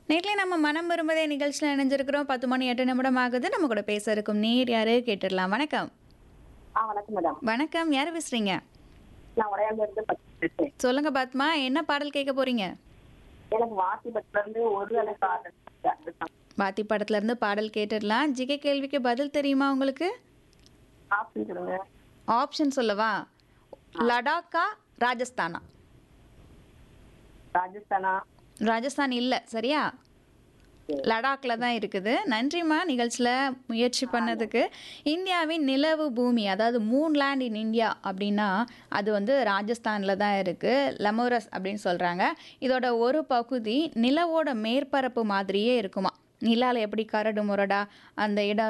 நேர்ல நம்ம மனம் விரும்பதே நிகழ்ச்சியில் இணைஞ்சிருக்கிறோம் பத்து மணி எட்டு நிமிடம் ஆகுது நம்ம கூட பேச இருக்கும் நேர் யாரு கேட்டுடலாம் வணக்கம் ஆ வணக்கம் மேடம் வணக்கம் யார் பேசுறீங்க நான் உடையாம இருந்து பேசுறேன் சொல்லுங்க பாத்மா என்ன பாடல் கேட்க போறீங்க எனக்கு வாசி பத்துல இருந்து ஒரு அளவுக்கு ஆர்டர் பாத்தி படத்துல இருந்து பாடல் கேட்டுடலாம் ஜிகே கேள்விக்கு பதில் தெரியுமா உங்களுக்கு ஆப்ஷன் சொல்லுங்க ஆப்ஷன் சொல்லவா லடாக்கா ராஜஸ்தானா ராஜஸ்தானா ராஜஸ்தான் இல்லை சரியா லடாக்ல தான் இருக்குது நன்றிம்மா நிகழ்ச்சியில் முயற்சி பண்ணதுக்கு இந்தியாவின் நிலவு பூமி அதாவது மூன் லேண்ட் இன் இந்தியா அப்படின்னா அது வந்து ராஜஸ்தானில் தான் இருக்குது லெமோரஸ் அப்படின்னு சொல்கிறாங்க இதோட ஒரு பகுதி நிலவோட மேற்பரப்பு மாதிரியே இருக்குமா நிலால எப்படி கரடு முரடா அந்த இடம்